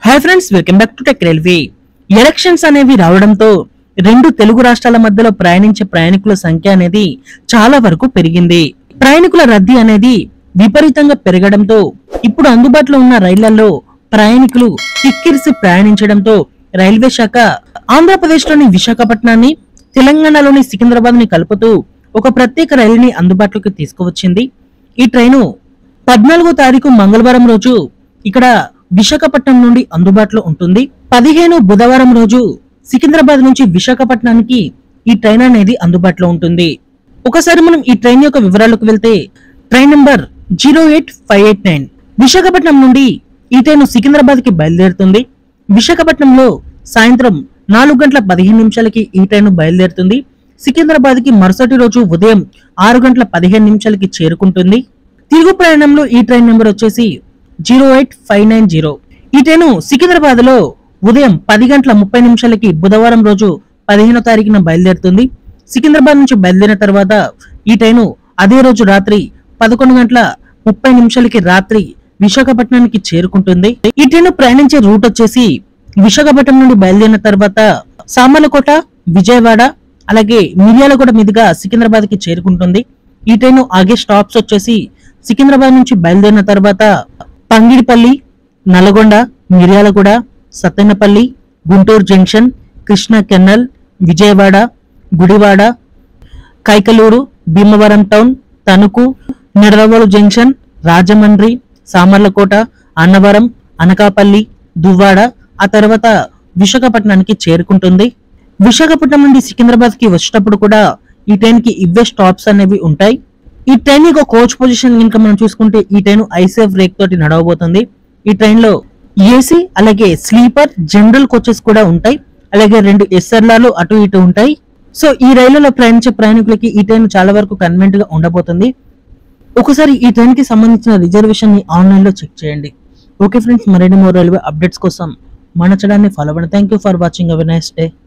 hi friends welcome back to tech railway elections అనేవి రావడంతో రెండు తెలుగు రాష్ట్రాల మధ్యలో ప్రయాణించే ప్రయాణికుల సంఖ్య అనేది చాలా వరకు పెరిగింది ప్రయాణికుల రద్దీ అనేది విపరీతంగా పెరగడంతో ఇప్పుడు అందుబాటులో ఉన్న రైళ్లలో ప్రయాణికులు కిక్కిరిసి ప్రయాణించడంతో రైల్వే శాఖ ఆంధ్రప్రదేశ్లోని విశాఖపట్నాన్ని తెలంగాణలోని సికింద్రాబాద్ ని కలుపుతూ ఒక ప్రత్యేక రైలుని అందుబాటులోకి తీసుకువచ్చింది ఈ ట్రైను పద్నాలుగో తారీఖు మంగళవారం రోజు ఇక్కడ విశాఖపట్నం నుండి అందుబాటులో ఉంటుంది పదిహేను బుధవారం రోజు సికింద్రాబాద్ నుంచి విశాఖపట్నానికి ఈ ట్రైన్ అనేది అందుబాటులో ఉంటుంది ఒకసారి మనం ఈ ట్రైన్ యొక్క వివరాలకు వెళ్తే train number zero eight five eight nine Visakhapatnam నుండి ఈ ట్రైన్ సికింద్రాబాద్ కి బయలుదేరుతుంది విశాఖపట్నంలో సాయంత్రం నాలుగు గంటల పదిహేను నిమిషాలకి ఈ ట్రైన్ బయలుదేరుతుంది సికింద్రాబాద్ కి మరుసటి రోజు ఉదయం ఆరు గంటల పదిహేను నిమిషాలకి చేరుకుంటుంది తిరుగు ప్రయాణంలో ఈ ట్రైన్ నెంబర్ వచ్చేసి zero eight five nine zero ఈ ట్రైన్ సికింద్రాబాద్ లో ఉదయం పది గంటల ముప్పై నిమిషాలకి బుధవారం రోజు పదిహేనో తారీఖున బయలుదేరుతుంది సికింద్రాబాద్ నుంచి బయలుదేరిన తర్వాత ఈ ట్రైన్ అదే రోజు రాత్రి పదకొండు గంటల ముప్పై నిమిషాలకి రాత్రి విశాఖపట్నానికి చేరుకుంటుంది ఈ ట్రైన్ ప్రయాణించే రూట్ వచ్చేసి విశాఖపట్నం నుండి బయలుదేరిన తర్వాత సామర్లకోట విజయవాడ అలాగే మిర్యాలగూడ మీదుగా సికింద్రాబాద్ కి చేరుకుంటుంది ఈ ట్రైన్ ఆగే స్టాప్స్ వచ్చేసి సికింద్రాబాద్ నుంచి బయలుదేరిన తర్వాత Pangidipalli Nalgonda Miryalaguda Sattenapalli Guntur junction Krishna canal Vijayawada Gudivada Kaikaluru Bhimavaram town Tanuku Nidadavolu junction Rajahmundry Samalkot Annavaram Anakapalli Duvvada ఆ తర్వాత విశాఖపట్నానికి చేరుకుంటుంది విశాఖపట్నం నుండి సికింద్రాబాద్ కి వచ్చేటప్పుడు కూడా ఈ ట్రైన్ కి ఇవే స్టాప్స్ అనేవి ఉంటాయి ఈ ట్రైన్ యొక్క కోచ్ పొజిషన్ కనుక మనం చూసుకుంటే ఈ ట్రైన్ ఐసేఫ్ రేక్ తోటి నడవబోతుంది ఈ ట్రైన్ లో ఏసీ అలాగే స్లీపర్ జనరల్ కోచెస్ కూడా ఉంటాయి అలాగే రెండు ఎస్ఆర్లాలు అటు ఇటు ఉంటాయి సో ఈ రైలులో ప్రయాణించే ప్రయాణికులకి ఈ ట్రైన్ చాలా వరకు కన్వెంట్ గా ఉండబోతుంది ఒకసారి ఈ ట్రైన్ కి సంబంధించిన రిజర్వేషన్ ని ఆన్లైన్ లో చెక్ చేయండి ఓకే ఫ్రెండ్స్ మరిన్ని మోర్ రైల్వే అప్డేట్స్ కోసం మన ఛానల్ ని ఫాలో అవ్వండి thank you for watching our nice day